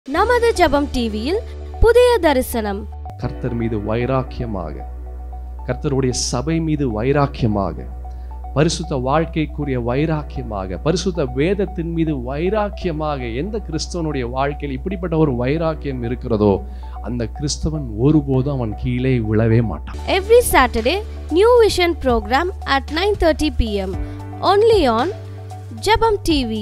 நமது ஜெபம் டிவியில் புதிய தரிசனம் கர்த்தர் மீது வைராக்கியமாக கர்த்தருடைய சபை மீது வைராக்கியமாக பரிசுத்த வாழ்க்கைக்குரிய வைராக்கியமாக பரிசுத்த வேதத்தின் மீது வைராக்கியமாக எந்த கிறிஸ்தவனுடைய வாழ்க்கையில் இப்படிப்பட்ட ஒரு வைராக்கியம் இருக்கிறதோ அந்த கிறிஸ்தவன் ஒருபோதும் அவன் கீழே விழவே மாட்டான் every Saturday New Vision program at 9:30 p.m. only on Jabam TV.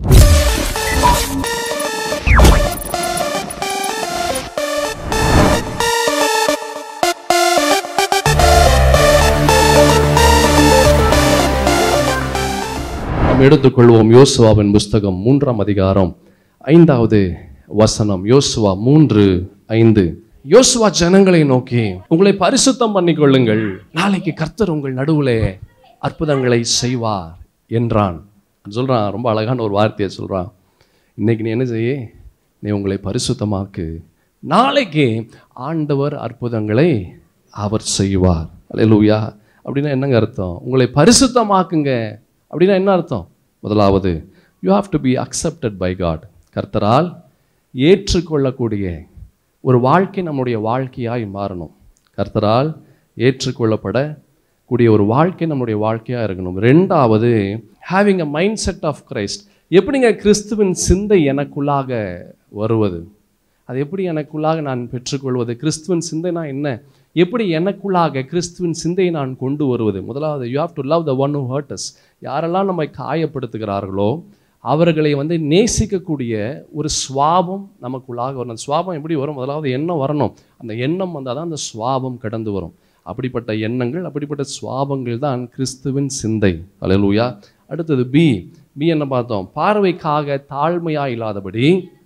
நாம் எடுத்துக்கொள்வோம் யோசுவாவின் புஸ்தகம் மூன்றாம் அதிகாரம் ஐந்தாவது வசனம் யோசுவா மூன்று ஐந்து யோசுவா ஜனங்களை நோக்கி உங்களை பரிசுத்தம் பண்ணிக்கொள்ளுங்கள் நாளைக்கு கர்த்தர் உங்கள் நடுவுலே அற்புதங்களை செய்வார் என்றான் சொல்றான் ரொம்ப அழகான ஒரு வார்த்தையை சொல்றான் இன்னைக்கு நீ என்ன செய்ய நீ உங்களை பரிசுத்தமாக்கு நாளைக்கு ஆண்டவர் அற்புதங்களை அவர் செய்வார் அல்லேலூயா அப்படின்னா என்னங்க அர்த்தம் உங்களை பரிசுத்தமாக்குங்க அப்படின்னா என்ன அர்த்தம் முதலாவது you have to be accepted by God கர்த்தரால் ஏற்றுக்கொள்ளக்கூடிய ஒரு வாழ்க்கை நம்முடைய வாழ்க்கையாய் மாறணும் கர்த்தரால் ஏற்றுக்கொள்ளப்பட கூடிய ஒரு வாழ்க்கை நம்முடைய வாழ்க்கையாக இருக்கணும் ரெண்டாவது having a mind set of Christ எப்படிங்க கிறிஸ்துவின் சிந்தை எனக்குள்ளாக வருவது அது எப்படி எனக்குள்ளாக நான் பெற்றுக்கொள்வது கிறிஸ்துவின் சிந்தைனா என்ன எப்படி எனக்குள்ளாக கிறிஸ்துவின் சிந்தையை நான் கொண்டு வருவது முதலாவது you have to love the one who hurt us யாரெல்லாம் நம்மை காயப்படுத்துகிறார்களோ அவர்களை வந்து நேசிக்கக்கூடிய ஒரு சுவாபம் நமக்குள்ளாக வரும் அந்த சுவாபம் எப்படி வரும் முதலாவது எண்ணம் வரணும் அந்த எண்ணம் வந்தால் தான் அந்த சுவாபம் கடந்து வரும் அப்படிப்பட்ட எண்ணங்கள் அப்படிப்பட்ட சுவாபங்கள் தான் கிறிஸ்துவின் சிந்தை அல்லேலூயா அடுத்தது பி பி என்ன பார்த்தோம் பார்வைக்காக தாழ்மையா இல்லாதபடி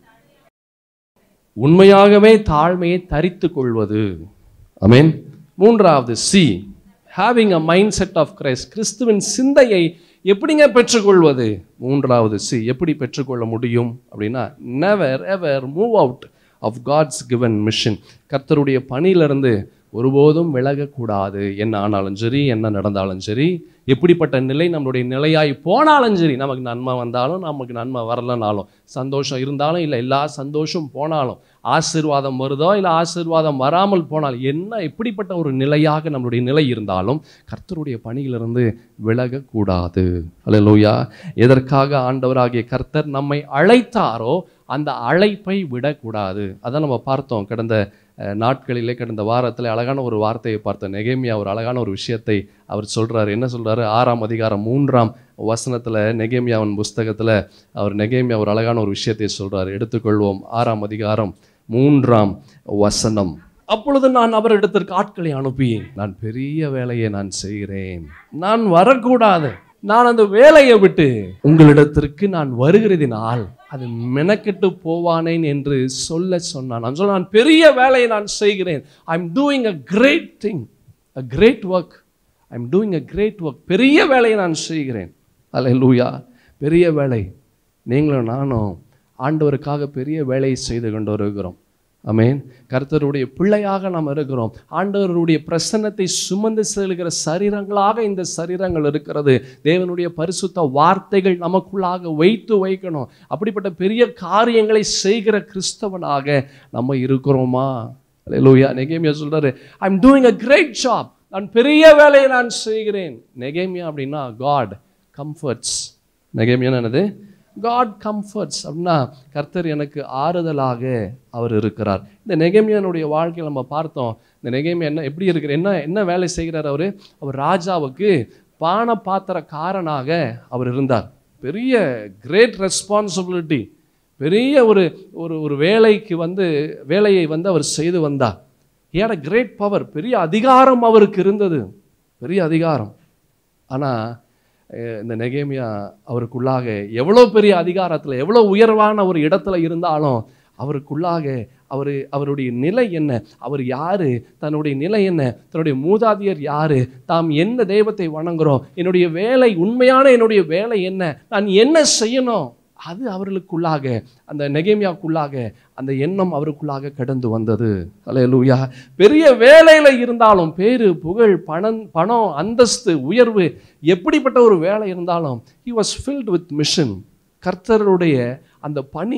உண்மையாகவே தாழ்மையை தரித்து கொள்வது அமேன் மூன்றாவது C having a mind set of Christ கிறிஸ்துவின் சிந்தையை எப்படிங்க பெற்றுக்கொள்வது மூன்றாவது சி எப்படி பெற்றுக்கொள்ள முடியும் அப்படின்னா never ever move out of God's given mission கர்த்தருடைய பணியிலிருந்து ஒருபோதும் விலகக்கூடாது என்ன ஆனாலும் சரி என்ன நடந்தாலும் சரி எப்படிப்பட்ட நிலை நம்மளுடைய நிலையாய் போனாலும் சரி நமக்கு நன்மை வந்தாலும் நமக்கு நன்மை வரலனாலும் சந்தோஷம் இருந்தாலும் இல்லை எல்லா சந்தோஷம் போனாலும் ஆசீர்வாதம் வருதோ இல்லை ஆசீர்வாதம் வராமல் போனாலும் என்ன எப்படிப்பட்ட ஒரு நிலையாக நம்மளுடைய நிலை இருந்தாலும் கர்த்தருடைய பணியிலிருந்து விலகக்கூடாது அல்லேலூயா எதற்காக ஆண்டவராகிய கர்த்தர் நம்மை அழைத்தாரோ அந்த அழைப்பை விடக்கூடாது அதான் நம்ம பார்த்தோம் கடந்த அஹ், நாட்களிலே கடந்த வாரத்தில் அழகான ஒரு வார்த்தையை பார்த்தோம் நெகேமியா ஒரு அழகான ஒரு விஷயத்தை அவர் சொல்றாரு என்ன சொல்றாரு ஆறாம் அதிகாரம் மூன்றாம் வசனத்தில் நெகேமியாவின் புஸ்தகத்தில் அவர் நெகேமியா ஒரு அழகான ஒரு விஷயத்தை சொல்றாரு எடுத்துக்கொள்வோம் ஆறாம் அதிகாரம் மூன்றாம் வசனம் அப்பொழுது நான் அவரிடத்திற்கு ஆட்களை அனுப்பி நான் பெரிய வேலையை நான் செய்கிறேன் நான் வரக்கூடாது நான் அந்த வேலையை விட்டு உங்களிடத்திற்கு நான் வருகிறதினால் அது மெனக்கெட்டு போவானேன் என்று சொல்ல சொன்னான் நான் சொல்ல நான் பெரிய வேலையை நான் செய்கிறேன் I am doing a great thing a great work I am doing a great work பெரிய வேலையை நான் செய்கிறேன் அல்ல லூயா பெரிய வேலை நீங்களும் நானும் ஆண்டவருக்காக பெரிய வேலையை செய்து கொண்டு வருகிறோம் ஆமென் கர்த்தருடைய பிள்ளையாக நாம் இருக்கிறோம் ஆண்டவருடைய பிரசன்னத்தை சுமந்து செல்கிற சரீரங்களாக இந்த சரீரங்கள் இருக்கிறது தேவனுடைய பரிசுத்த வார்த்தைகள் நமக்குள்ளாக வைத்து வைக்கணும் அப்படிப்பட்ட பெரிய காரியங்களை செய்கிற கிறிஸ்தவனாக நம்ம இருக்கிறோமா லூயா நெகேமியா சொல்றாரு I am doing a great job நான் பெரிய வேலையை நான் செய்கிறேன் நெகேமியா அப்படின்னா காட் கம்ஃபர்ட்ஸ் நெகேமியா என்னது காட் கம்ஃபர்ட்ஸ் அப்படின்னா கர்த்தர் எனக்கு ஆறுதலாக அவர் இருக்கிறார் இந்த நெகேமியனுடைய வாழ்க்கையில் நம்ம பார்த்தோம் இந்த நெகேமியா என்ன எப்படி இருக்கிற என்ன என்ன வேலை செய்கிறார் அவர் அவர் ராஜாவுக்கு பான பாத்திரக்காரனாக அவர் இருந்தார் பெரிய கிரேட் ரெஸ்பான்சிபிலிட்டி பெரிய ஒரு ஒரு ஒரு வேலைக்கு வந்து வேலையை வந்து அவர் செய்து வந்தார் ஏட கிரேட் பவர் பெரிய அதிகாரம் அவருக்கு இருந்தது பெரிய அதிகாரம் ஆனால் இந்த நெகேமியா அவருக்குள்ளாக எவ்வளோ பெரிய அதிகாரத்தில் எவ்வளோ உயர்வான ஒரு இடத்துல இருந்தாலும் அவருக்குள்ளாக அவர் அவருடைய நிலை என்ன அவர் யாரு தன்னுடைய நிலை என்ன தன்னுடைய மூதாதையர் யாரு தாம் என்ன தெய்வத்தை வணங்குறோம் என்னுடைய வேலை உண்மையான என்னுடைய வேலை என்ன நான் என்ன செய்யணும் அது அவர்களுக்குள்ளாக அந்த நெகேமியாவுக்குள்ளாக அந்த எண்ணம் அவருக்குள்ளாக கடந்து வந்தது அல்லேலூயா பெரிய வேலையில இருந்தாலும் பேரு புகழ் பணம் பணம் அந்தஸ்து உயர்வு எப்படிப்பட்ட ஒரு வேலை இருந்தாலும் he was filled with mission கர்த்தருடைய அந்த பணி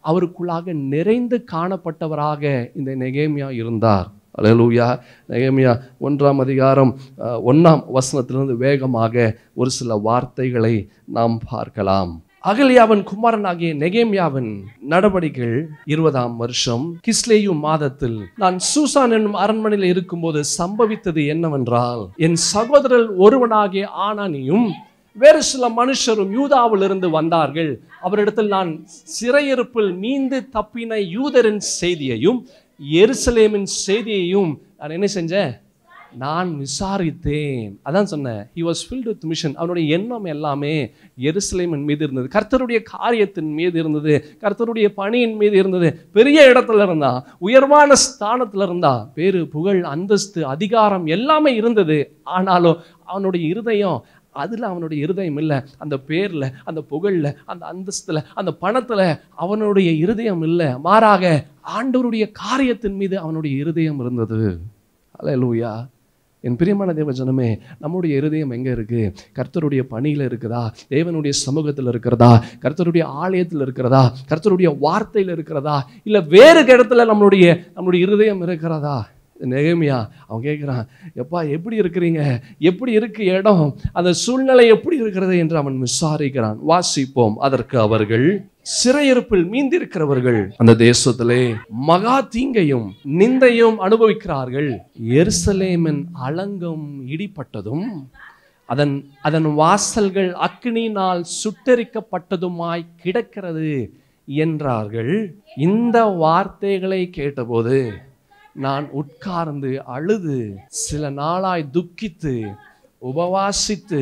அவருக்குள்ளாக நிறைந்து காணப்பட்டவராக இந்த நெகேமியா இருந்தார் அல்லேலூயா நெகேமியா ஒன்றாம் அதிகாரம் அஹ், ஒண்ணாம் வசனத்திலிருந்து வேகமாக ஒரு சில வார்த்தைகளை நாம் பார்க்கலாம் அகலியாவின் குமாரனாகிய நெகேமியாவின் நடவடிக்கைகள் இருபதாம் வருஷம் கிஸ்லேயு மாதத்தில் நான் சூசான் என்னும் அரண்மனையில் இருக்கும்போது சம்பவித்தது என்னவென்றால் என் சகோதரர் ஒருவனாகிய ஆனானியும் வேறு சில மனுஷரும் யூதாவிலிருந்து வந்தார்கள் அவரிடத்தில் நான் சிறையிருப்பில் மீண்டு தப்பின யூதரின் செய்தியையும் எருசலேமின் செய்தியையும் நான் என்ன செஞ்சேன் நான் விசாரித்தேன் அதான் சொன்னேன் he was filled with mission அவனுடைய எண்ணம் எல்லாமே எருசலேமின் மீது இருந்தது கர்த்தருடைய காரியத்தின் மீது இருந்தது கர்த்தருடைய பணியின் மீது இருந்தது பெரிய இடத்துல இருந்தா உயர்வான ஸ்தானத்துல இருந்தா பேரு புகழ் அந்தஸ்து அதிகாரம் எல்லாமே இருந்தது ஆனாலும் அவனுடைய இருதயம் அதில் அவனுடைய இருதயம் இல்லை அந்த பேரில் அந்த புகழில் அந்த அந்தஸ்தில் அந்த பணத்தில் அவனுடைய இருதயம் இல்லை மாறாக ஆண்டவருடைய காரியத்தின் மீது அவனுடைய இருதயம் இருந்தது அல்லேலூயா என் பிரியமான தேவ ஜனமே நம்முடைய இருதயம் எங்க இருக்கு கர்த்தருடைய பணியில இருக்குதா தேவனுடைய சமூகத்தில் இருக்கிறதா கர்த்தருடைய ஆலயத்தில் இருக்கிறதா கர்த்தருடைய வார்த்தையில் இருக்கிறதா இல்ல வேறு இடத்துல நம்மளுடைய நம்மளுடைய இருதயம் இருக்கிறதா நெகமியா அவன் கேட்குறான் எப்பா எப்படி இருக்கிறீங்க எப்படி இருக்கு இடம் அந்த சூழ்நிலை எப்படி இருக்கிறது என்று அவன் விசாரிக்கிறான் வாசிப்போம் அதற்கு அவர்கள் சிறையிருப்பில் மீந்திருக்கிறவர்கள் அந்த தேசத்திலே மகா தீங்கையும் நிந்தையும் அனுபவிக்கிறார்கள் எருசலேமின் அலங்கம் இடிப்பட்டதும் அதன் அதன் வாசல்கள் அக்னியினால் சுட்டெரிக்கப்பட்டதுமாய் கிடக்கிறது என்றார்கள் இந்த வார்த்தைகளை கேட்டபோது நான் உட்கார்ந்து அழுது சில நாளாய் துக்கித்து உபவாசித்து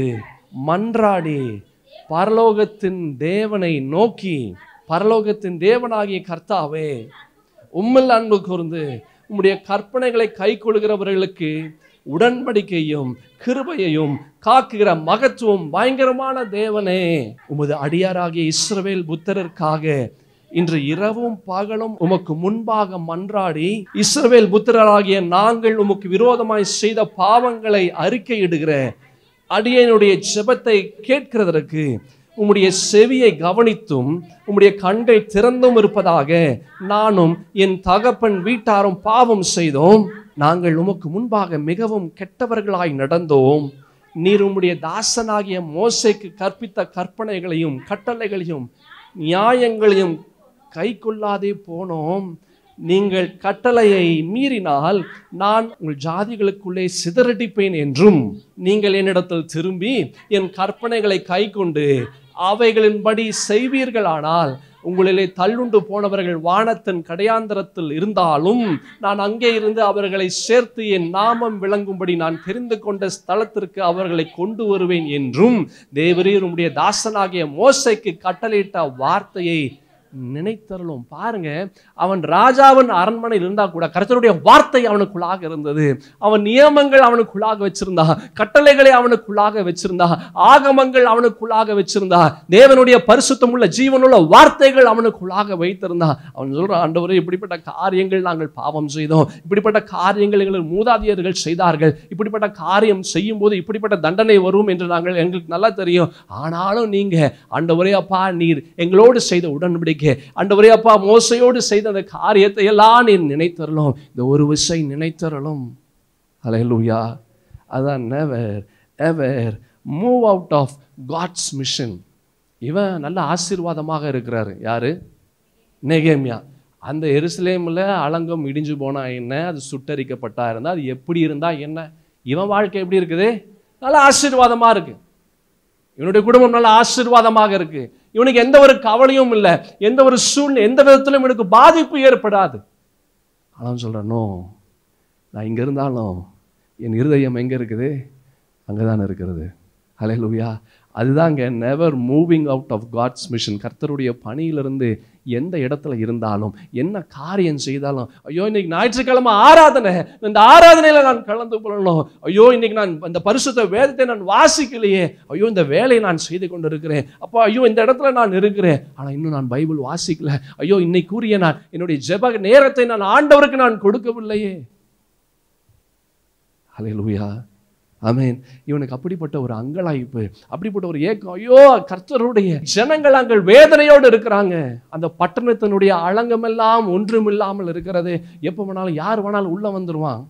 மன்றாடி பரலோகத்தின் தேவனை நோக்கி பரலோகத்தின் தேவனாகிய கர்த்தாவே உம்மில் அன்பு கூர்ந்து உம்முடைய கற்பனைகளை கை கொள்கிறவர்களுக்கு உடன்படிக்கையும் கிருபையையும் காக்குகிற மகத்துவம் பயங்கரமான தேவனே உமது அடியாராகிய இஸ்ரவேல் புத்தரருக்காக இன்று இரவும் பகலும் உமக்கு முன்பாக மன்றாடி இஸ்ரவேல் புத்திரராகிய நாங்கள் உமக்கு விரோதமாய் செய்த பாவங்களை அறிக்கையிடுகிற அடியனுடைய ஜெபத்தை கேட்கிறதற்கு உம்முடைய செவியை கவனித்தும் உம்முடைய கண்கள் திறந்தும் இருப்பதாக நானும் என் தகப்பன் வீட்டாரும் பாவம் செய்தோம் நாங்கள் உமக்கு முன்பாக மிகவும் கெட்டவர்களாய் நடந்தோம் நீர் உம்முடைய தாசனாகிய மோசைக்கு கற்பித்த கற்பனைகளையும் கட்டளைகளையும் நியாயங்களையும் கை கொள்ளாதே போனோம் நீங்கள் கட்டளையை மீறினால் நான் உங்கள் ஜாதிகளுக்குள்ளே சிதறடிப்பேன் என்றும் நீங்கள் என்னிடத்தில் திரும்பி என் கற்பனைகளை கை கொண்டு அவைகளின்படி செய்வீர்களானால் உங்களிலே தள்ளுண்டு போனவர்கள் வானத்தின் கடையாந்தரத்தில் இருந்தாலும் நான் அங்கே இருந்து அவர்களை சேர்த்து என் நாமம் விளங்கும்படி நான் தெரிந்து கொண்ட ஸ்தலத்திற்கு அவர்களை கொண்டு வருவேன் என்றும் தேவரீர் உம்முடைய தாசனாகிய மோசைக்கு கட்டளையிட்ட வார்த்தையை நினைத்தருளும் பாருங்க அவன் ராஜாவின் அரண்மனையில் இருந்தா கூட கர்த்தருடைய வார்த்தை அவனுக்குள்ளாக இருந்தது அவன் நியமங்கள் அவனுக்குள்ளாக வச்சிருந்தா கட்டளைகளை அவனுக்குள்ளாக வச்சிருந்தா ஆகமங்கள் அவனுக்குள்ளாக வச்சிருந்தா தேவனுடைய பரிசுத்தமுள்ள ஜீவனுள்ள வார்த்தைகள் அவனுக்குள்ளாக வைத்திருந்தா அவன் சொல்றான் ஆண்டவரே இப்படிப்பட்ட காரியங்கள் நாங்கள் பாவம் செய்தோம் இப்படிப்பட்ட காரியங்கள் எங்கள் மூதாதையர்கள் செய்தார்கள் இப்படிப்பட்ட காரியம் செய்யும் போது இப்படிப்பட்ட தண்டனை வரும் என்று நாங்கள் எங்களுக்கு நல்லா தெரியும் ஆனாலும் நீங்க ஆண்டவரே அப்பா நீர் எங்களோடு செய்த உடன்படிக்கை ஆண்டவரே அப்பா மோசையோடு செய்த அந்த காரியத்தை எல்லாம் நீர் நினைத்தரலும் இந்த ஒரு விசை நினைத்தரலும் ஹalleluya அதான் never ever move out of God's mission இவன் நல்ல ஆசீர்வாதமாக இருக்கிறாரு யாரு நெகேமியா அந்த எருசலேமில் அலங்கம் இடிஞ்சு போனா என்ன அது சுட்டரிக்கப்பட்டா இருந்தா அது எப்படி இருந்தா என்ன இவன் வாழ்க்கை எப்படி இருக்குது நல்ல ஆசீர்வாதமா இருக்கு இவனுடைய குடும்பம் நல்ல ஆசீர்வாதமாக இருக்கு இவனுக்கு எந்த ஒரு கவலையும் இல்லை எந்த ஒரு சூழ்நிலை எந்த விதத்திலும் இவனுக்கு பாதிப்பு ஏற்படாது ஆனால் சொல்கிறனோ நான் இங்கே இருந்தாலும் என் இருதயம் எங்கே இருக்குது அங்கே தானே இருக்கிறது ஹalleluya அதுதாங்க never moving out of God's mission கர்த்தருடைய பணியிலிருந்து எந்த இடத்துல இருந்தாலும் என்ன காரியம் செய்தாலும் ஐயோ இன்னைக்கு ஞாயிற்றுக்கிழமை ஆராதனை இந்த ஆராதனையில் நான் கலந்து கொள்ளணும் ஐயோ இன்னைக்கு நான் இந்த பரிசுத்த வேதத்தை நான் வாசிக்கலையே ஐயோ இந்த வேலையை நான் செய்து கொண்டு இருக்கிறேன் அப்போ ஐயோ இந்த இடத்துல நான் இருக்கிறேன் ஆனால் இன்னும் நான் பைபிள் வாசிக்கல ஐயோ இன்னைக்கு கூறிய நான் என்னுடைய ஜெப நேரத்தை நான் ஆண்டவருக்கு நான் கொடுக்கவில்லையே ஹalleluya ஆமென் இவனுக்கு அப்படிப்பட்ட ஒரு அங்கலாய்ப்பு அப்படிப்பட்ட ஒரு ஏக்கம் ஐயோ கர்த்தருடைய ஜனங்கள் அங்கள் வேதனையோடு இருக்கிறாங்க அந்த பட்டணத்தினுடைய அலங்கமெல்லாம் ஒன்றும் இல்லாமல் இருக்கிறது எப்போ வேணாலும் யார் வேணாலும் உள்ள வந்துருவான்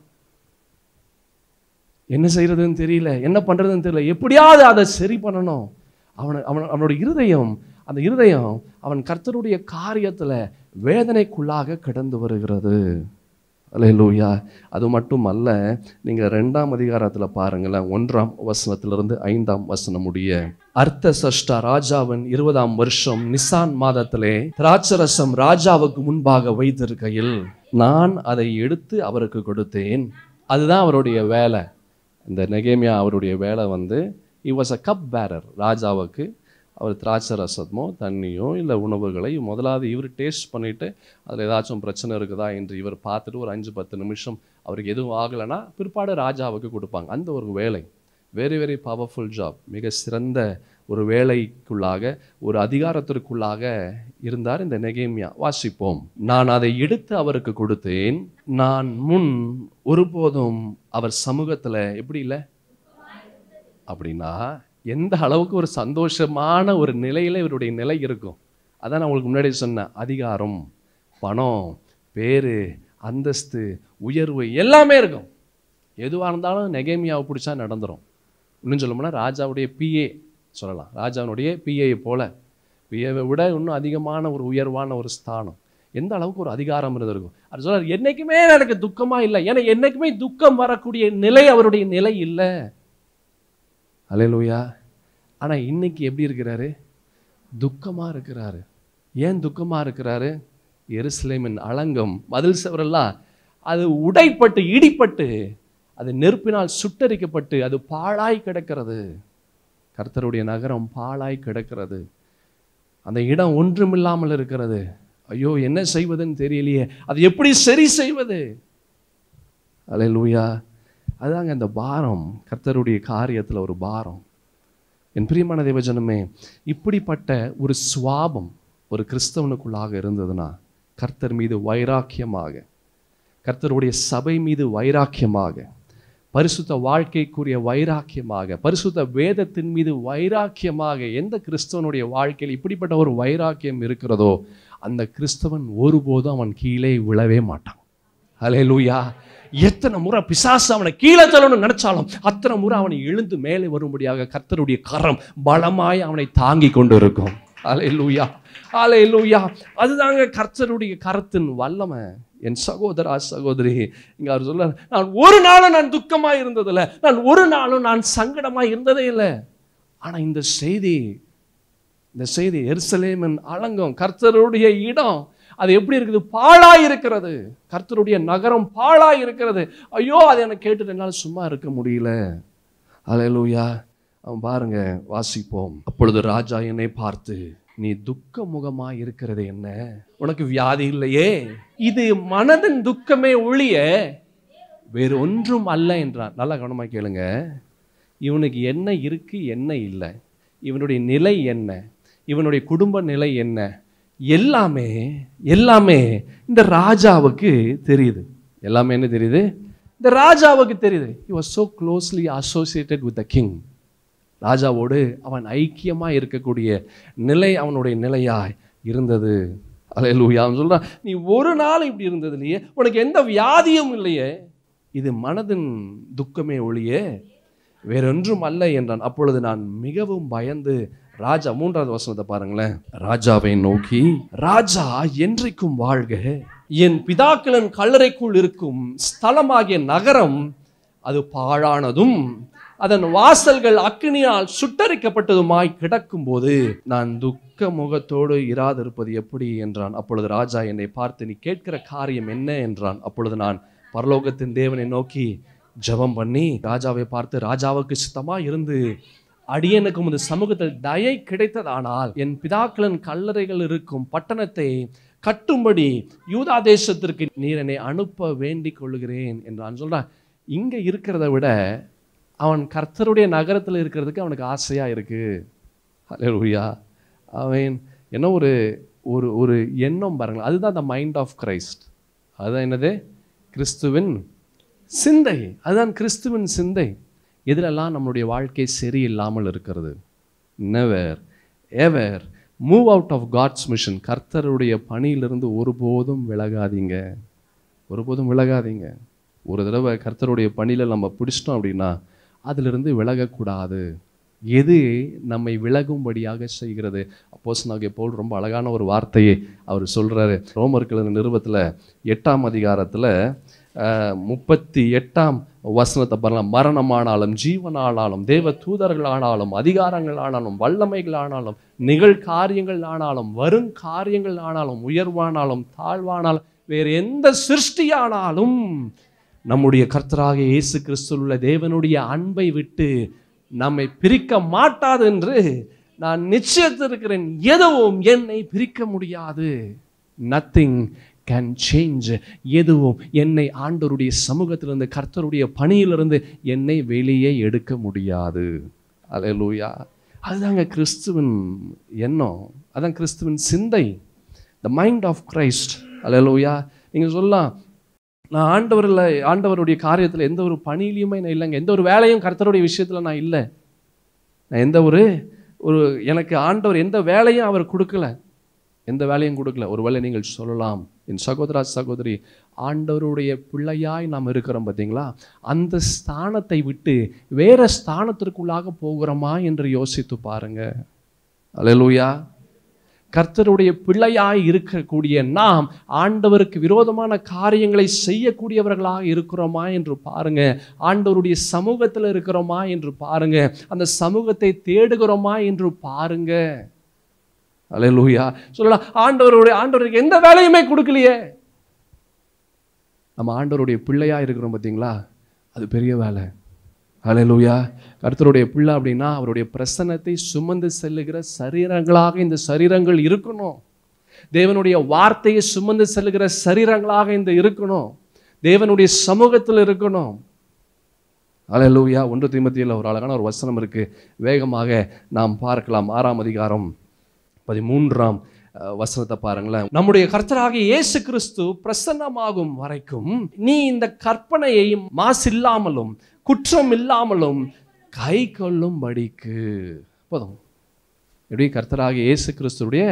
என்ன செய்யறதுன்னு தெரியல என்ன பண்றதுன்னு தெரியல எப்படியாவது அதை சரி பண்ணணும் அவன அவன் அவனோட இருதயம் அந்த இருதயம் அவன் கர்த்தருடைய காரியத்துல வேதனைக்குள்ளாக கடந்து வருகிறது அல்லேலூயா அது மட்டும் அல்ல நீங்க ரெண்டாம் அதிகாரத்துல பாருங்களேன் ஒன்றாம் வசனத்திலிருந்து ஐந்தாம் வசனம் முடிய அர்த்த சஷ்டா ராஜாவின் இருபதாம் வருஷம் நிசான் மாதத்திலே திராட்சரசம் ராஜாவுக்கு முன்பாக வைத்திருக்கையில் நான் அதை எடுத்து அவருக்கு கொடுத்தேன் அதுதான் அவருடைய வேலை இந்த நெகேமியா அவருடைய வேலை வந்து he was a cup bearer ராஜாவுக்கு அவர் திராட்சை ரசமோ தண்ணியோ இல்லை உணவுகளை முதலாவது இவர் டேஸ்ட் பண்ணிட்டு அதில் ஏதாச்சும் பிரச்சனை இருக்குதா என்று இவர் பார்த்துட்டு ஒரு அஞ்சு பத்து நிமிஷம் அவருக்கு எதுவும் ஆகலைன்னா பிற்பாடு ராஜாவுக்கு கொடுப்பாங்க அந்த ஒரு வேலை வெரி வெரி பவர்ஃபுல் ஜாப் மிக சிறந்த ஒரு வேலைக்குள்ளாக ஒரு அதிகாரத்திற்குள்ளாக இருந்தார் இந்த நெகேமியா வாசிப்போம் நான் அதை எடுத்து அவருக்கு கொடுத்தேன் நான் முன் ஒருபோதும் அவர் சமூகத்துல எப்படி இல்லை அப்படின்னா எந்த அளவுக்கு ஒரு சந்தோஷமான ஒரு நிலையில இவருடைய நிலை இருக்கும் அதான் நான் உங்களுக்கு முன்னாடி சொன்னேன் அதிகாரம் பணம் பேரு அந்தஸ்து உயர்வு எல்லாமே இருக்கும் எதுவாக இருந்தாலும் நெகேமியாவை பிடிச்சா நடந்துரும் இன்னும் சொல்லணும்னா ராஜாவுடைய பிஏ சொல்லலாம் ராஜாவினுடைய பிஏயை போல பிஏவை விட இன்னும் அதிகமான ஒரு உயர்வான ஒரு ஸ்தானம் எந்த அளவுக்கு ஒரு அதிகாரம் இருந்திருக்கும் அது சொல்றாரு என்னைக்குமே எனக்கு துக்கமா இல்லை ஏன்னா என்னைக்குமே துக்கம் வரக்கூடிய நிலை அவருடைய நிலை இல்லை அலையலூயா ஆனா இன்னைக்கு எப்படி இருக்கிறாரு துக்கமா இருக்கிறாரு ஏன் துக்கமா இருக்கிறாரு எருசலேமின் அலங்கம் மதில் சுவரெல்லாம் அது உடைப்பட்டு இடிப்பட்டு அது நெருப்பினால் சுட்டரிக்கப்பட்டு அது பாழாய் கிடக்கிறது கர்த்தருடைய நகரம் பாழாய் கிடக்கிறது அந்த இடம் ஒன்றுமில்லாமல் இருக்கிறது ஐயோ என்ன செய்வதுன்னு தெரியலையே அது எப்படி சரி செய்வது அலையலூயா அதுதாங்க அந்த பாரம் கர்த்தருடைய காரியத்தில் ஒரு பாரம் என் பிரியமான தேவஜனமே இப்படிப்பட்ட ஒரு சுவாபம் ஒரு கிறிஸ்தவனுக்குள்ளாக இருந்ததுன்னா கர்த்தர் மீது வைராக்கியமாக கர்த்தருடைய சபை மீது வைராக்கியமாக பரிசுத்த வாழ்க்கைக்குரிய வைராக்கியமாக பரிசுத்த வேதத்தின் மீது வைராக்கியமாக எந்த கிறிஸ்தவனுடைய வாழ்க்கையில் இப்படிப்பட்ட ஒரு வைராக்கியம் இருக்கிறதோ அந்த கிறிஸ்தவன் ஒருபோதும் அவன் கீழே விழவே மாட்டான் ஹலே லூயா எத்தனை முறை பிசாசு அவனை கீழே தள்ளணும்னு நினைச்சாலும் அத்தனை முறை அவனை எழுந்து மேலே வரும்படியாக கர்த்தருடைய கரம் பலமாய் அவனை தாங்கி கொண்டு இருக்கும் அலை லூயா அலை லூயா அதுதாங்க கர்த்தருடைய கரத்தின் வல்லமை என் சகோதரா சகோதரி இங்க அவர் சொல்ல நான் ஒரு நாளும் நான் துக்கமா இருந்ததில்லை நான் ஒரு நாளும் நான் சங்கடமா இருந்ததே இல்லை ஆனா இந்த செய்தி இந்த செய்தி எருசலேமின் அலங்கம் கர்த்தருடைய இடம் அது எப்படி இருக்குது பாழாய் இருக்கிறது கர்த்தருடைய நகரம் பாழாய் இருக்கிறது ஐயோ அதை எனக்கு கேட்டுட்டு என்னால் சும்மா இருக்க முடியல அலையலூயா அவன் பாருங்க வாசிப்போம் அப்பொழுது ராஜா என்னை பார்த்து நீ துக்க முகமா இருக்கிறது என்ன உனக்கு வியாதி இல்லையே இது மனதின் துக்கமே ஒழிய வேறு ஒன்றும் அல்ல என்றான் நல்லா கவனமா கேளுங்க இவனுக்கு என்ன இருக்கு என்ன இல்லை இவனுடைய நிலை என்ன இவனுடைய குடும்ப நிலை என்ன எல்லாமே எல்லாமே இந்த ராஜாவுக்கு தெரியுது எல்லாமே என்ன தெரியுது இந்த ராஜாவுக்கு தெரியுது he was so closely associated with the king ராஜாவோடு அவன் ஐக்கியமா இருக்கக்கூடிய நிலை அவனுடைய நிலையாய் இருந்தது அலையலூயா அவன் சொல்றான் நீ ஒரு நாள் இப்படி இருந்தது இல்லையே உனக்கு எந்த வியாதியும் இல்லையே இது மனதின் துக்கமே ஒழியே வேறொன்றும் அல்ல என்றான் அப்பொழுது நான் மிகவும் பயந்து ராஜா மூன்றாவது வசனத்தை பாருங்களேன் ராஜாவை நோக்கி ராஜா என்றைக்கும் வாழ்க என் பிதாக்களின் கல்லறைக்குள் இருக்கும் ஸ்தலமாகிய நகரம் அது பாழானதும் அதன் வாசல்கள் அக்கினியால் சுட்டரிக்கப்பட்டதுமாய் கிடக்கும்போது நான் துக்க முகத்தோடு இராதிருப்பது எப்படி என்றான் அப்பொழுது ராஜா என்னை பார்த்து நீ கேட்கிற காரியம் என்ன என்றான் அப்பொழுது நான் பரலோகத்தின் தேவனை நோக்கி ஜெபம் பண்ணி ராஜாவை பார்த்து ராஜாவுக்கு சித்தமா இருந்து அடியனுக்கு உமது சமூகத்தில் தயை கிடைத்ததானால் என் பிதாக்களின் கல்லறைகள் இருக்கும் பட்டணத்தை கட்டும்படி யூதா தேசத்திற்கு நீர் என்னை அனுப்ப வேண்டிக் கொள்கிறேன் என்றான் சொல்றான் இங்க இருக்கிறத விட அவன் கர்த்தருடைய நகரத்தில் இருக்கிறதுக்கு அவனுக்கு ஆசையா இருக்கு ஹalleluya அவன் என்ன ஒரு ஒரு ஒரு எண்ணம் பாருங்களேன் அதுதான் the மைண்ட் ஆஃப் கிரைஸ்ட் அதுதான் என்னது கிறிஸ்துவின் சிந்தை அதுதான் கிறிஸ்துவின் சிந்தை எதிலெல்லாம் நம்மளுடைய வாழ்க்கை சரியில்லாமல் இருக்கிறது never ever move out of God's mission கர்த்தருடைய பணியிலிருந்து ஒருபோதும் விலகாதீங்க ஒருபோதும் விலகாதீங்க ஒரு தடவை கர்த்தருடைய பணியில் நம்ம பிடிச்சிட்டோம் அப்படின்னா அதிலிருந்து விலகக்கூடாது எது நம்மை விலகும்படியாக செய்கிறது அப்போஸ் நாங்கள் போல் ரொம்ப அழகான ஒரு வார்த்தையை அவர் சொல்கிறாரு ரோமர்கள் நிறுவத்தில் எட்டாம் அதிகாரத்தில் முப்பத்தி எட்டாம் வசனத்தை பாருங்க மரணமானாலும் ஜீவனானாலும் தேவ தூதர்களானாலும் அதிகாரங்களானாலும் வல்லமைகளானாலும் நிகழ் காரியங்கள் ஆனாலும் வரும் காரியங்கள் ஆனாலும் உயர்வானாலும் தாழ்வானாலும் வேறு எந்த சிருஷ்டியானாலும் நம்முடைய கர்த்தராக இயேசு கிறிஸ்துவில் உள்ள தேவனுடைய அன்பை விட்டு நம்மை பிரிக்க மாட்டாது என்று நான் நிச்சயத்திருக்கிறேன் எதுவும் என்னை பிரிக்க முடியாது நத்திங் கேன் சேஞ்ச் எதுவும் என்னை ஆண்டவருடைய சமூகத்திலிருந்து கர்த்தருடைய பணியிலிருந்து என்னை வெளியே எடுக்க முடியாது அல்லேலூயா அதுதாங்க கிறிஸ்துவின் எண்ணம் அதான் கிறிஸ்துவின் சிந்தை த மைண்ட் ஆஃப் கிரைஸ்ட் அல்லேலூயா நீங்கள் சொல்லலாம் நான் ஆண்டவரில் ஆண்டவருடைய காரியத்தில் எந்த ஒரு பணியிலையுமே நான் இல்லைங்க எந்த ஒரு வேலையும் கர்த்தருடைய விஷயத்தில் நான் இல்லை நான் எந்த ஒரு ஒரு எனக்கு ஆண்டவர் எந்த வேலையும் அவர் கொடுக்கல எந்த வேலையும் கொடுக்கல ஒருவேளை நீங்கள் சொல்லலாம் என் சகோதரா சகோதரி ஆண்டவருடைய பிள்ளையாய் நாம் இருக்கிறோம் பார்த்தீங்களா அந்த ஸ்தானத்தை விட்டு வேற ஸ்தானத்திற்குள்ளாக போகிறோமா என்று யோசித்து பாருங்க அல்லேலூயா கர்த்தருடைய பிள்ளையாய் இருக்கக்கூடிய நாம் ஆண்டவருக்கு விரோதமான காரியங்களை செய்யக்கூடியவர்களாக இருக்கிறோமா என்று பாருங்க ஆண்டவருடைய சமூகத்தில் இருக்கிறோமா என்று பாருங்க அந்த சமூகத்தை தேடுகிறோமா என்று பாருங்க அல்லேலூயா சொல்லலாம் ஆண்டவருடைய ஆண்டவருக்கு எந்த வேலையுமே கொடுக்கலையே நம்ம ஆண்டவருடைய பிள்ளையா இருக்கிறோம் பார்த்தீங்களா அது பெரிய வேலை ஹalleluya கர்த்தருடைய பிள்ளை அப்படின்னா அவருடைய பிரசன்னத்தை சுமந்து செல்லுகிற சரீரங்களாக இந்த சரீரங்கள் இருக்கணும் தேவனுடைய வார்த்தையை சுமந்து செல்லுகிற சரீரங்களாக இந்த இருக்கணும் தேவனுடைய சமூகத்தில் இருக்கணும் ஹalleluya ஒன்று தீமத்தியில் ஒரு அழகான ஒரு வசனம் இருக்கு வேகமாக நாம் பார்க்கலாம் ஆறாம் அதிகாரம் பதிமூன்றாம் அஹ், வசனத்தை பாருங்களேன் நம்முடைய கர்த்தராகிய இயேசு கிறிஸ்து பிரசன்னமாகும் வரைக்கும் நீ இந்த கற்பனையை மாசில்லாமலும் குற்றம் இல்லாமலும் கை கொள்ளும்படிக்கு போதும் எப்படி கர்த்தராகிய இயேசு கிறிஸ்துடைய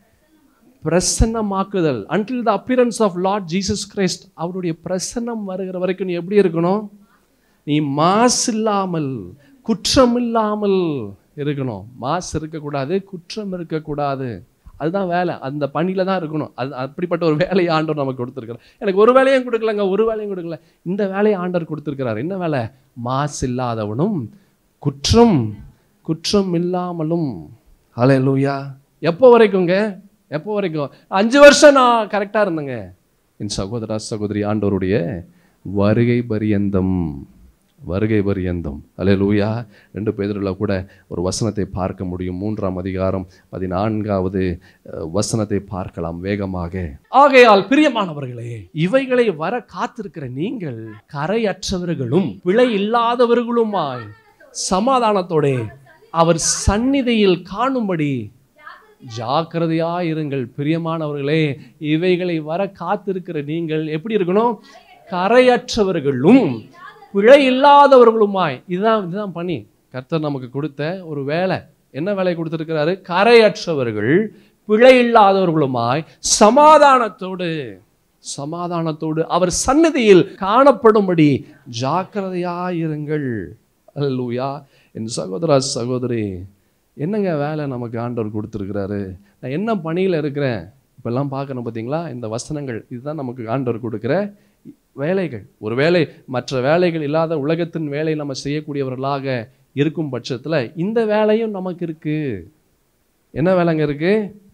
பிரசன்னமாக்குதல் until the appearance of Lord Jesus Christ அவருடைய பிரசன்னம் வருகிற வரைக்கும் நீ எப்படி இருக்கணும் நீ மாசு இல்லாமல் குற்றம் இல்லாமல் இருக்கணும் மாசு இருக்கக்கூடாது குற்றம் இருக்கக்கூடாது அதுதான் வேலை அந்த பணியில தான் இருக்கணும் அது அப்படிப்பட்ட ஒரு வேலையை ஆண்டவர் நமக்கு கொடுத்துருக்காரு எனக்கு ஒரு வேலையும் கொடுக்கலங்க ஒரு வேலையும் கொடுக்கல இந்த வேலையை ஆண்டவர் கொடுத்துருக்கிறார் என்ன வேலை மாசு இல்லாதவனும் குற்றம் குற்றம் இல்லாமலும் ஹalleluya எப்போ வரைக்குங்க எப்போ வரைக்கும் அஞ்சு வருஷம் நான் கரெக்டாக இருந்தேங்க என் சகோதரா சகோதரி ஆண்டவருடைய வருகை பரியந்தம் வருகை பரியந்தம் அல்லேலூயா ரெண்டு பேரில் கூட ஒரு வசனத்தை பார்க்க முடியும் மூன்றாம் அதிகாரம் பதினான்காவது அஹ், வசனத்தை பார்க்கலாம் வேகமாக ஆகையால் பிரியமானவர்களே இவைகளை வர காத்திருக்கிற நீங்கள் கரையற்றவர்களும் பிழை இல்லாதவர்களுமாய் சமாதானத்தோடே அவர் சந்நிதியில் காணும்படி ஜாக்கிரதையாயிருங்கள் பிரியமானவர்களே இவைகளை வர காத்திருக்கிற நீங்கள் எப்படி இருக்கணும் கரையற்றவர்களும் பிழை இல்லாதவர்களுமாய் இதுதான் இதுதான் பணி கர்த்தர் நமக்கு கொடுத்த ஒரு வேலை என்ன வேலை கொடுத்திருக்கிறாரு கரையற்றவர்கள் பிழை இல்லாதவர்களுமாய் சமாதானத்தோடு சமாதானத்தோடு அவர் சந்நிதியில் காணப்படும்படி ஜாக்கிரதையாயிருங்கள் அல்லூயா என் சகோதரா சகோதரி என்னங்க வேலை நமக்கு ஆண்டவர் கொடுத்துருக்கிறாரு நான் என்ன பணியில் இருக்கிறேன் இப்பெல்லாம் பார்க்கணும் பார்த்தீங்களா இந்த வசனங்கள் இதுதான் நமக்கு ஆண்டவர் கொடுக்குற வேலைகள் ஒருவேளை மற்ற வேலைகள் இல்லாத உலகத்தின் வேலை நம்ம செய்யக்கூடியவர்களாக இருக்கும் பட்சத்தில் இந்த வேலையும் நமக்கு இருக்கு என்ன வேலைங்க இருக்கு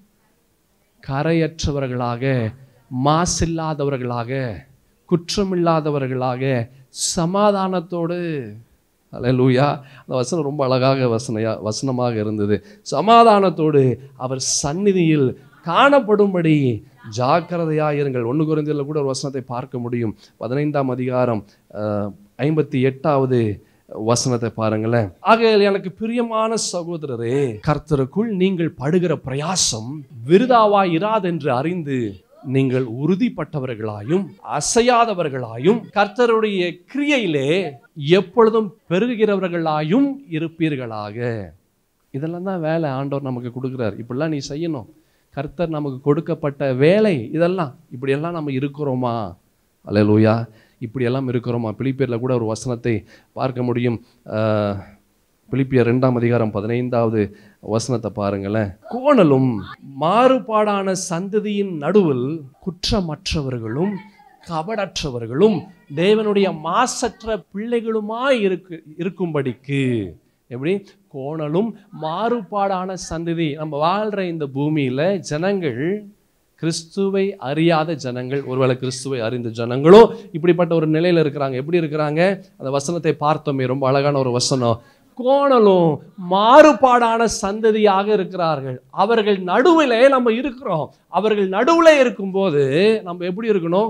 கரையற்றவர்களாக மாசில்லாதவர்களாக குற்றமில்லாதவர்களாக சமாதானத்தோடு அல்லேலூயா அந்த வசனம் ரொம்ப அழகாக வசனையா வசனமாக இருந்தது சமாதானத்தோடு அவர் சந்நிதியில் காணப்படும்படி ஜாக்கிரதையாயிருங்கள் ஒன்று குறைந்தியில் கூட ஒரு வசனத்தை பார்க்க முடியும் பதினைந்தாம் அதிகாரம் அஹ், ஐம்பத்தி எட்டாவது வசனத்தை பாருங்களேன் ஆகையால் எனக்கு பிரியமான சகோதரரே கர்த்தருக்குள் நீங்கள் படுகிற பிரயாசம் விருதாவாய் இராதென்று அறிந்து நீங்கள் உறுதிப்பட்டவர்களாயும் அசையாதவர்களாயும் கர்த்தருடைய கிரியையிலே எப்பொழுதும் பெருகிறவர்களாயும் இருப்பீர்களாக இதெல்லாம் தான் வேலை ஆண்டவர் நமக்கு கொடுக்குறார் இப்படிலாம் நீ செய்யணும் கர்த்தர் நமக்கு கொடுக்கப்பட்ட வேலை இதெல்லாம் இப்படியெல்லாம் நம்ம இருக்கிறோமா அல்லேலூயா இப்படியெல்லாம் இருக்கிறோமா பிலிப்பியரில் கூட ஒரு வசனத்தை பார்க்க முடியும் ஆஹ், பிலிப்பியர் ரெண்டாம் அதிகாரம் பதினைந்தாவது வசனத்தை பாருங்களேன் கோணலும் மாறுபாடான சந்ததியின் நடுவில் குற்றமற்றவர்களும் கபடற்றவர்களும் தேவனுடைய மாசற்ற பிள்ளைகளுமாய் இருக்கு இருக்கும்படிக்கு எப்படி கோணலும் மாறுபாடான சந்ததி நம்ம வாழ்ற இந்த பூமியில ஜனங்கள் கிறிஸ்துவை அறியாத ஜனங்கள் ஒருவேளை கிறிஸ்துவை அறிந்த ஜனங்களோ இப்படிப்பட்ட ஒரு நிலையில இருக்கிறாங்க எப்படி இருக்கிறாங்க அந்த வசனத்தை பார்த்தோமே ரொம்ப அழகான ஒரு வசனம் கோணலும் மாறுபாடான சந்ததியாக இருக்கிறார்கள் அவர்கள் நடுவிலே நம்ம இருக்கிறோம் அவர்கள் நடுவுல இருக்கும்போது நம்ம எப்படி இருக்கணும்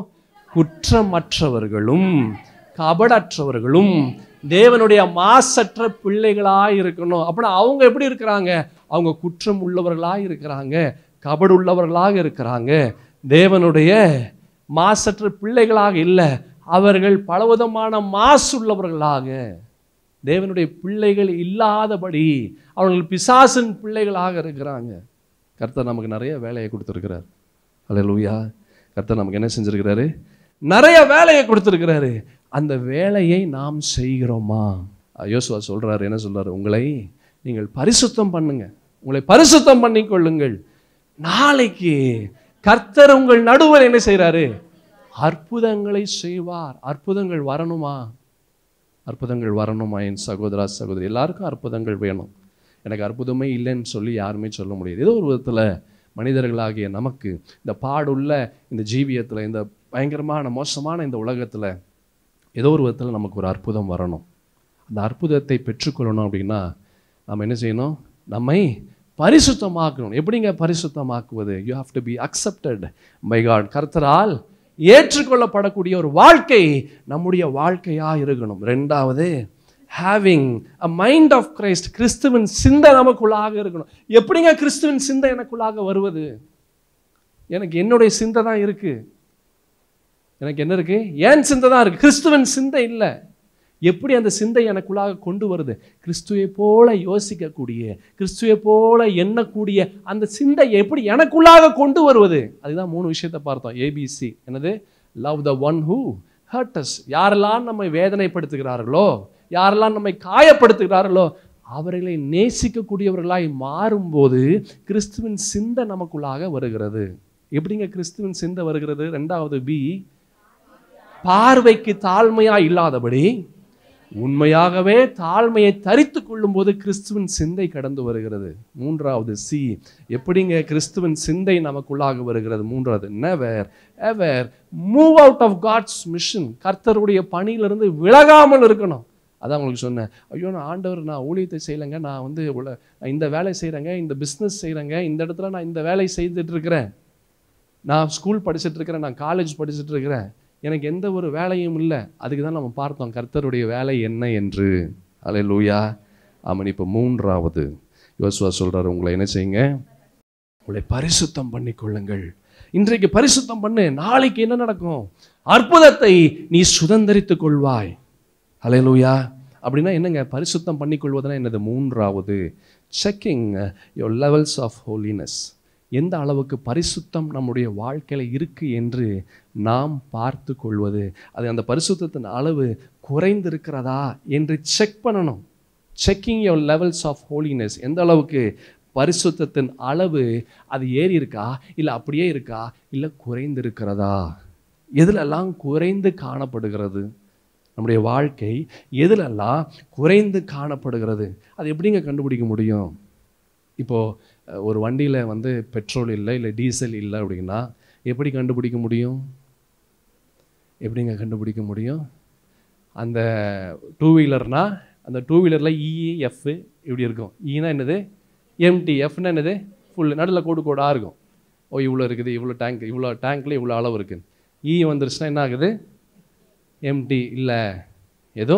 குற்றமற்றவர்களும் கபடற்றவர்களும் தேவனுடைய மாசற்ற பிள்ளைகளாய் இருக்கணும் அப்படின்னா அவங்க எப்படி இருக்கிறாங்க அவங்க குற்றம் உள்ளவர்களாய் இருக்கிறாங்க கபடுள்ளவர்களாக இருக்கிறாங்க தேவனுடைய மாசற்ற பிள்ளைகளாக இல்லை அவர்கள் பலவிதமான மாசுள்ளவர்களாக தேவனுடைய பிள்ளைகள் இல்லாதபடி அவர்கள் பிசாசின் பிள்ளைகளாக இருக்கிறாங்க கர்த்தர் நமக்கு நிறைய வேலையை கொடுத்துருக்கிறார் அல்லேலூயா கர்த்தர் நமக்கு என்ன செஞ்சிருக்கிறாரு நிறைய வேலையை கொடுத்துருக்கிறாரு அந்த வேலையை நாம் செய்கிறோமா யோசுவா சொல்றாரு என்ன சொல்றாரு உங்களை நீங்கள் பரிசுத்தம் பண்ணுங்க உங்களை பரிசுத்தம் பண்ணிக்கொள்ளுங்கள் நாளைக்கு கர்த்தர் உங்கள் நடுவில் என்ன செய்றாரு அற்புதங்களை செய்வார் அற்புதங்கள் வரணுமா அற்புதங்கள் வரணுமா என் சகோதரா சகோதரி எல்லாருக்கும் அற்புதங்கள் வேணும் எனக்கு அற்புதமே இல்லைன்னு சொல்லி யாருமே சொல்ல முடியாது ஏதோ ஒரு விதத்தில் மனிதர்களாகிய நமக்கு இந்த பாடுள்ள இந்த ஜீவியத்தில் இந்த பயங்கரமான மோசமான இந்த உலகத்தில் ஏதோ ஒரு விதத்தில் நமக்கு ஒரு அற்புதம் வரணும் அந்த அற்புதத்தை பெற்றுக்கொள்ளணும் அப்படின்னா நம்ம என்ன செய்யணும் நம்மை பரிசுத்தமாக்கணும் எப்படிங்க பரிசுத்தமாக்குவது you have to be accepted by God கர்த்தரால் ஏற்றுக்கொள்ளப்படக்கூடிய ஒரு வாழ்க்கை நம்முடைய வாழ்க்கையா இருக்கணும் ரெண்டாவது having a mind of Christ கிறிஸ்துவின் சிந்தை நமக்குள்ளாக இருக்கணும் எப்படிங்க கிறிஸ்துவின் சிந்தை எனக்குள்ளாக வருவது எனக்கு என்னுடைய சிந்தை தான் இருக்கு எனக்கு என்ன இருக்கு ஏன் சிந்தை தான் இருக்கு கிறிஸ்துவின் சிந்தை இல்லை எப்படி அந்த சிந்தை எனக்குள்ளாக கொண்டு வருது கிறிஸ்துவை போல யோசிக்கக்கூடிய கிறிஸ்துவை போல எண்ணக்கூடிய அந்த சிந்தை எப்படி எனக்குள்ளாக கொண்டு வருவது அதுதான் மூணு விஷயத்தை பார்த்தோம் ஏபிசி என்னது love the one who hurt us யாரெல்லாம் நம்மை வேதனைப்படுத்துகிறார்களோ யாரெல்லாம் நம்மை காயப்படுத்துகிறார்களோ அவர்களை நேசிக்கக்கூடியவர்களாய் மாறும்போது கிறிஸ்துவின் சிந்தை நமக்குள்ளாக வருகிறது எப்படிங்க கிறிஸ்துவின் சிந்தை வருகிறது ரெண்டாவது பி பார்வைக்கு தாழ்மையா இல்லாதபடி உண்மையாகவே தாழ்மையை தரித்து கொள்ளும்போது கிறிஸ்துவின் சிந்தை கடந்து வருகிறது மூன்றாவது சி எப்படிங்க கிறிஸ்துவின் சிந்தை நமக்குள்ளாக வருகிறது மூன்றாவது never ever move out of God's mission கர்த்தருடைய பணியிலிருந்து விலகாமல் இருக்கணும் அதான் உங்களுக்கு சொன்னேன் ஐயோ நான் ஆண்டவர் நான் ஊழியத்தை செய்யலைங்க நான் வந்து உல- இந்த வேலை செய்கிறேங்க இந்த பிஸ்னஸ் செய்கிறேங்க இந்த இடத்துல நான் இந்த வேலை செய்துட்டு இருக்கிறேன் நான் ஸ்கூல் படிச்சுட்டு இருக்கிறேன் நான் காலேஜ் படிச்சுட்டு இருக்கிறேன் எனக்கு எந்த ஒரு வேலையும் இல்லை அதுக்கு தான் நம்ம பார்த்தோம் கர்த்தருடைய வேலை என்ன என்று அலை லூயா ஆமாம் இப்போ மூன்றாவது யோசுவா சொல்றாரு உங்களை என்ன செய்யுங்க உங்களை பரிசுத்தம் பண்ணிக்கொள்ளுங்கள் இன்றைக்கு பரிசுத்தம் பண்ணு நாளைக்கு என்ன நடக்கும் அற்புதத்தை நீ சுதந்தரித்துக் கொள்வாய் ஹalleluya அப்படின்னா என்னங்க பரிசுத்தம் பண்ணிக்கொள்வதுனா என்னது மூன்றாவது checking your levels of holiness எந்த அளவுக்கு பரிசுத்தம் நம்முடைய வாழ்க்கையில் இருக்கு என்று நாம் பார்த்து கொள்வது அது அந்த பரிசுத்தத்தின் அளவு குறைந்திருக்கிறதா என்று செக் பண்ணணும் checking your levels of holiness எந்த அளவுக்கு பரிசுத்தத்தின் அளவு அது ஏறி இருக்கா இல்லை அப்படியே இருக்கா இல்லை குறைந்திருக்கிறதா எதுலெல்லாம் குறைந்து காணப்படுகிறது நம்முடைய வாழ்க்கை எதுலெல்லாம் குறைந்து காணப்படுகிறது அது எப்படிங்க கண்டுபிடிக்க முடியும் இப்போது ஒரு வண்டியில் வந்து பெட்ரோல் இல்லை இல்லை டீசல் இல்லை அப்படின்னா எப்படி கண்டுபிடிக்க முடியும் எப்படிங்க கண்டுபிடிக்க முடியும் அந்த டூ வீலர்னா அந்த டூ வீலரில் இஎஃப் இப்படி இருக்கும் ஈனா என்னது எம்டி எஃப்னா என்னது ஃபுல் நடுவில் கோடு கோடாக இருக்கும் ஓ இவ்வளோ இருக்குது இவ்வளோ டேங்க் இவ்வளோ டேங்க்கில் இவ்வளோ அளவு இருக்குது இ வந்துருச்சுன்னா என்ன ஆகுது எம்டி இல்லை ஏதோ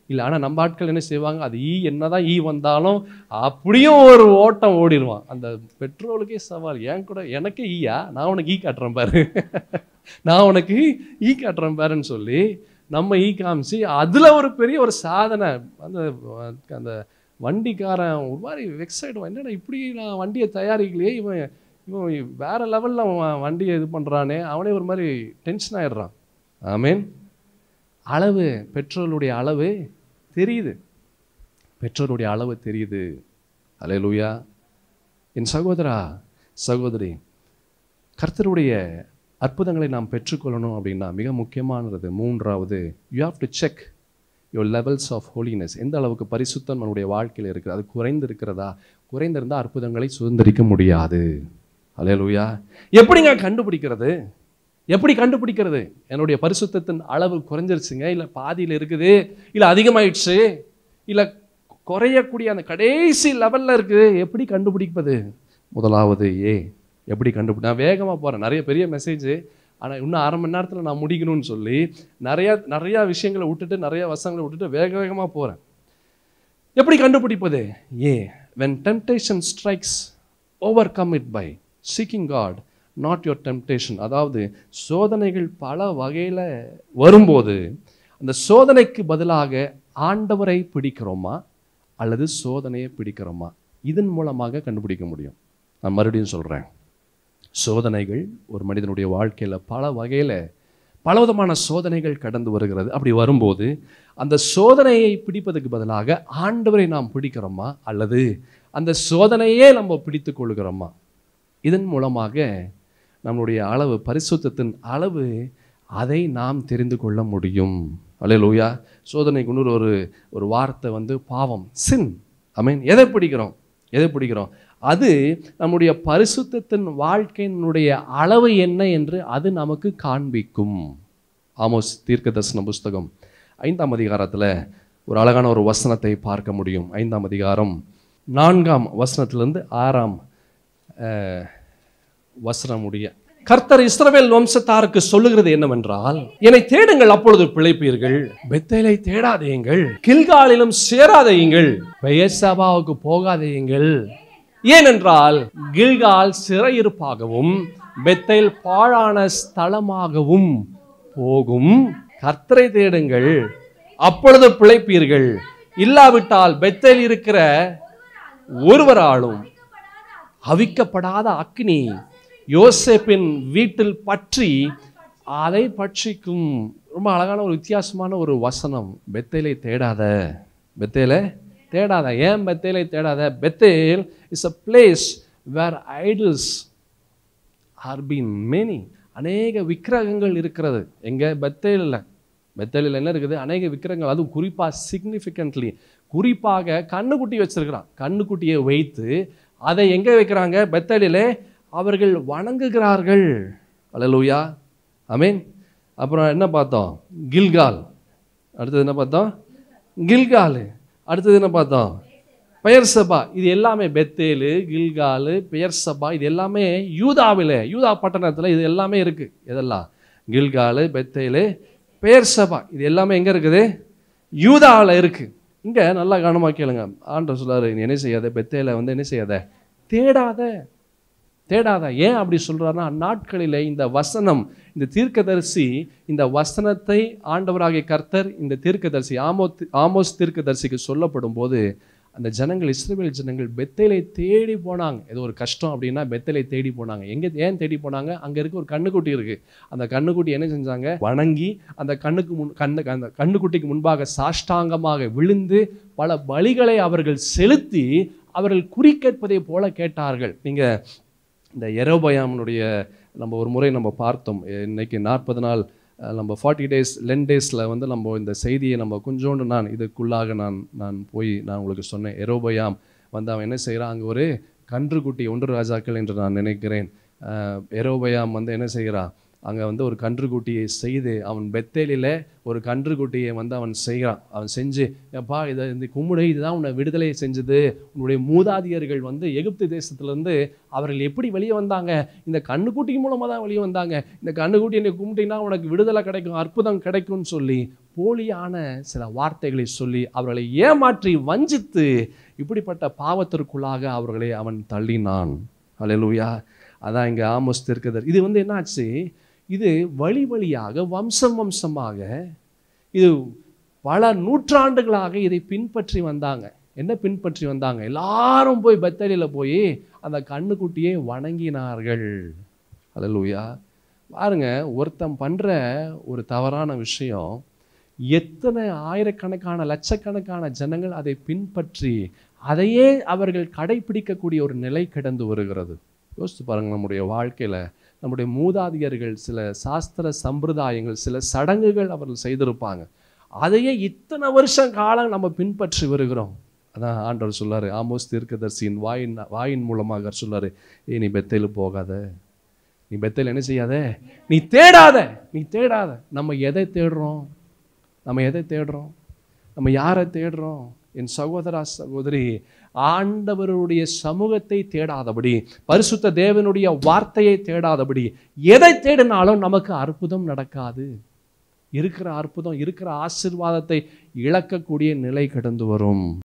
இல்லை ஆனால் நம்ம ஆட்கள் என்ன செய்வாங்க அது ஈ என்னதான் ஈ வந்தாலும் அப்படியும் ஒரு ஓட்டம் ஓடிடுவான் அந்த பெட்ரோலுக்கே சவால் ஏன் கூட எனக்கு ஈயா நான் உனக்கு ஈ காட்டுறேன் பாரு நான் உனக்கு ஈ காட்டுறேன் பாருன்னு சொல்லி நம்ம ஈ காமிச்சு அதில் ஒரு பெரிய ஒரு சாதனை அந்த அந்த வண்டிக்காரன் ஒரு மாதிரி வெக்ஸ் ஆகிடுவான் என்னடா இப்படி நான் வண்டியை தயாரிக்கலையே இவன் இவன் வேற லெவலில் அவன் வண்டியை இது பண்ணுறானே அவனே ஒரு மாதிரி டென்ஷன் ஆயிடுறான் ஆமீன் அளவு பெட்ரோலுடைய அளவு தெரியுது பெட்ரோலுடைய அளவு தெரியுது அலையலூயா என் சகோதரா சகோதரி கர்த்தருடைய அற்புதங்களை நாம் பெற்றுக்கொள்ளணும் அப்படின்னா மிக முக்கியமானது மூன்றாவது you have to check your levels of holiness எந்த அளவுக்கு பரிசுத்தம் நம்முடைய வாழ்க்கையில் இருக்குது அது குறைந்து இருக்கிறதா குறைந்திருந்தால் அற்புதங்களை சுதந்திரிக்க முடியாது அலையலூயா எப்படிங்க கண்டுபிடிக்கிறது எப்படி கண்டுபிடிக்கிறது என்னுடைய பரிசுத்தத்தின் அளவு குறைஞ்சிருச்சுங்க இல்லை பாதியில் இருக்குது இல்லை அதிகமாயிடுச்சு இல்லை குறையக்கூடிய அந்த கடைசி லெவலில் இருக்குது எப்படி கண்டுபிடிப்பது முதலாவது ஏ எப்படி கண்டுபிடி நான் வேகமாக போகிறேன் நிறைய பெரிய மெசேஜ் ஆனால் இன்னும் அரை மணி நேரத்தில் நான் முடிக்கணும்னு சொல்லி நிறையா நிறையா விஷயங்களை விட்டுட்டு நிறைய வசங்களை விட்டுட்டு வேக வேகமாக போகிறேன் எப்படி கண்டுபிடிப்பது A when temptation strikes overcome it by seeking God not your temptation அதாவது சோதனைகள் பல வகையில் வரும்போது அந்த சோதனைக்கு பதிலாக ஆண்டவரை பிடிக்கிறோமா அல்லது சோதனையை பிடிக்கிறோமா இதன் மூலமாக கண்டுபிடிக்க முடியும் நான் மறுபடியும் சொல்கிறேன் சோதனைகள் ஒரு மனிதனுடைய வாழ்க்கையில் பல வகையில் பலவிதமான சோதனைகள் கடந்து வருகிறது அப்படி வரும்போது அந்த சோதனையை பிடிப்பதற்கு பதிலாக ஆண்டவரை நாம் பிடிக்கிறோமா அல்லது அந்த சோதனையே நம்ம பிடித்து கொள்கிறோமா இதன் மூலமாக நம்மளுடைய அளவு பரிசுத்தத்தின் அளவு அதை நாம் தெரிந்து கொள்ள முடியும் அல்லேலூயா சோதனைக்கு இன்னொரு ஒரு ஒரு வார்த்தை வந்து பாவம் சின் ஐ மீன் எதை பிடிக்கிறோம் எதை பிடிக்கிறோம் அது நம்முடைய பரிசுத்தத்தின் வாழ்க்கையினுடைய அளவு என்ன என்று அது நமக்கு காண்பிக்கும் ஆமோஸ் தீர்க்க தரிசன புஸ்தகம் ஐந்தாம் அதிகாரத்தில் ஒரு அழகான ஒரு வசனத்தை பார்க்க முடியும் ஐந்தாம் அதிகாரம் நான்காம் வசனத்திலிருந்து ஆறாம் அஹ், வசனம் உடைய கர்த்தர் இஸ்ரவேல் வம்சத்தாருக்கு சொல்லுகிறது என்னவென்றால் என்னை தேடுங்கள் அப்பொழுது பிழைப்பீர்கள் பெத்தேலை தேடாதேயுங்கள் கில்காலிலும் சேராதேயுங்கள் பெயர்சபாவுக்கு போகாதேயுங்கள் ஏனென்றால் கில்கால் சிறையிருப்பாகவும் பெத்தேல் பாழான ஸ்தலமாகவும் போகும் கர்த்தரை தேடுங்கள் அப்பொழுது பிழைப்பீர்கள் இல்லாவிட்டால் பெத்தேல் இருக்கிற ஒருவராலும் அவிக்கப்படாத அக்னி யோசேப்பின் வீட்டில் பற்றி அதை பட்சிக்கும் ரொம்ப அழகான ஒரு வித்தியாசமான ஒரு வசனம் பெத்தேலை தேடாத பெத்தேலை தேடாத ஏன் பெத்தேலை தேடாத Bethel is a place where idols are been many அநேக விக்கிரகங்கள் இருக்கிறது எங்க பெத்தேலில் பெத்தேலில் என்ன இருக்குது அநேக விக்கிரகங்கள் அதுவும் குறிப்பாக சிக்னிஃபிகண்ட்லி குறிப்பாக கண்ணுக்குட்டி வச்சிருக்கிறான் கண்ணுக்குட்டியை வைத்து அதை எங்கே வைக்கிறாங்க பெத்தேலிலே அவர்கள் வணங்குகிறார்கள் அல்லேலூயா அமீன் அப்புறம் என்ன பார்த்தோம் கில்கால் அடுத்தது என்ன பார்த்தோம் கில்கால் அடுத்தது என்ன பார்த்தோம் பெயர் சபா இது எல்லாமே பெத்தேலு கில்காலு பெயர் சபா இது எல்லாமே யூதாவில் யூதா பட்டணத்தில் இது எல்லாமே இருக்குது இதெல்லாம் கில்காலு பெத்தேலு பெயர் சபா இது எல்லாமே எங்கே இருக்குது யூதாவில் இருக்குது இங்கே நல்லா கவனமாக கேளுங்க ஆண்டவர் சொல்லாரு நீ என்ன செய்யாத பெத்தேல வந்து என்ன செய்யாத தேடாத தேடாத ஏன் அப்படி சொல்றாருன்னா அந்நாட்களிலே இந்த வசனம் இந்த தீர்க்கதரிசி இந்த வசனத்தை ஆண்டவராகிய கர்த்தர் இந்த தீர்க்கதரிசி ஆமோ ஆமோஸ் தீர்க்கதரிசிக்கு சொல்லப்படும் போது அந்த ஜனங்கள் இஸ்ரேல் ஜனங்கள் பெத்தேலை தேடி போனாங்க ஏதோ ஒரு கஷ்டம் அப்படின்னா பெத்தேலை தேடி போனாங்க எங்கே ஏன் தேடி போனாங்க அங்கே இருக்க ஒரு கண்ணுக்குட்டி இருக்கு அந்த கண்ணுக்குட்டி என்ன செஞ்சாங்க வணங்கி அந்த கண்ணுக்கு முன் கண்ணு அந்த கண்ணுக்குட்டிக்கு முன்பாக சாஷ்டாங்கமாக விழுந்து பல பலிகளை அவர்கள் செலுத்தி அவர்கள் குறி கேட்பதை போல கேட்டார்கள் நீங்க இந்த எரோபயாமனுடைய நம்ம ஒரு முறை நம்ம பார்த்தோம் இன்னைக்கு நாற்பது நாள் அஹ், நம்ம ஃபார்ட்டி டேஸ் லென் டேஸில் வந்து நம்ம இந்த செய்தியை நம்ம கொஞ்சோண்டு நான் இதுக்குள்ளாக நான் நான் போய் நான் உங்களுக்கு சொன்னேன் எரோபயாம் வந்து அவன் என்ன செய்கிறான் அங்கே ஒரு கன்றுக்குட்டி ஒன்று ராஜாக்கள் என்று நான் நினைக்கிறேன் அஹ், எரோபயாம் வந்து என்ன செய்கிறான் அங்கே வந்து ஒரு கன்றுக்குட்டியை செய்து அவன் பெத்தேலில் ஒரு கன்றுக்குட்டியை வந்து அவன் செய்கிறான் அவன் செஞ்சு எப்பா இதை இந்த கும்முடை இதுதான் உன்னை விடுதலை செஞ்சது உன்னுடைய மூதாதியர்கள் வந்து எகிப்து தேசத்துலேருந்து அவர்கள் எப்படி வெளியே வந்தாங்க இந்த கண்ணுக்குட்டி மூலமாக தான் வெளியே வந்தாங்க இந்த கண்ணுக்குட்டி என்னை கும்பிட்டீங்கன்னா உனக்கு விடுதலை கிடைக்கும் அற்புதம் கிடைக்கும்னு சொல்லி போலியான சில வார்த்தைகளை சொல்லி அவர்களை ஏமாற்றி வஞ்சித்து இப்படிப்பட்ட பாவத்திற்குள்ளாக அவர்களை அவன் தள்ளினான் அல்லேலூயா அதான் இங்கே ஆமோஸ் தீர்க்கதர் இது வந்து என்னாச்சு இது வழி வழியாக வம்சம் வம்சமாக இது பல நூற்றாண்டுகளாக இதை பின்பற்றி வந்தாங்க என்ன பின்பற்றி வந்தாங்க எல்லாரும் போய் பெத்தலியில் போய் அந்த கண்ணுக்குட்டியை வணங்கினார்கள் அல்லேலூயா பாருங்க ஒருத்தன் பண்ற ஒரு தவறான விஷயம் எத்தனை ஆயிரக்கணக்கான லட்சக்கணக்கான ஜனங்கள் அதை பின்பற்றி அதையே அவர்கள் கடைபிடிக்கக்கூடிய ஒரு நிலை கிடந்து வருகிறது யோசித்து பாருங்க நம்முடைய வாழ்க்கையில நம்முடைய மூதாதையர்கள் சில சாஸ்திர சம்பிரதாயங்கள் சில சடங்குகள் அவர்கள் செய்திருப்பாங்க அதையே இத்தனை வருஷம் காலம் நம்ம பின்பற்றி வருகிறோம் அதான் ஆண்டவர் சொல்லாரு ஆமோஸ் தீர்க்கதரிசியின் வாயின் வாயின் மூலமாக அவர் சொல்லாரு ஏய் நீ பெத்தையில் போகாத நீ பெத்தையில் என்ன செய்யாத நீ தேடாத நீ தேடாத நம்ம எதை தேடுறோம் நம்ம எதை தேடுறோம் நம்ம யாரை தேடுறோம் என் சகோதரா சகோதரி ஆண்டவருடைய சமூகத்தை தேடாதபடி பரிசுத்த தேவனுடைய வார்த்தையை தேடாதபடி எதை தேடினாலும் நமக்கு அற்புதம் நடக்காது இருக்கிற அற்புதம் இருக்கிற ஆசிர்வாதத்தை இழக்கக்கூடிய நிலை கடந்து வரும்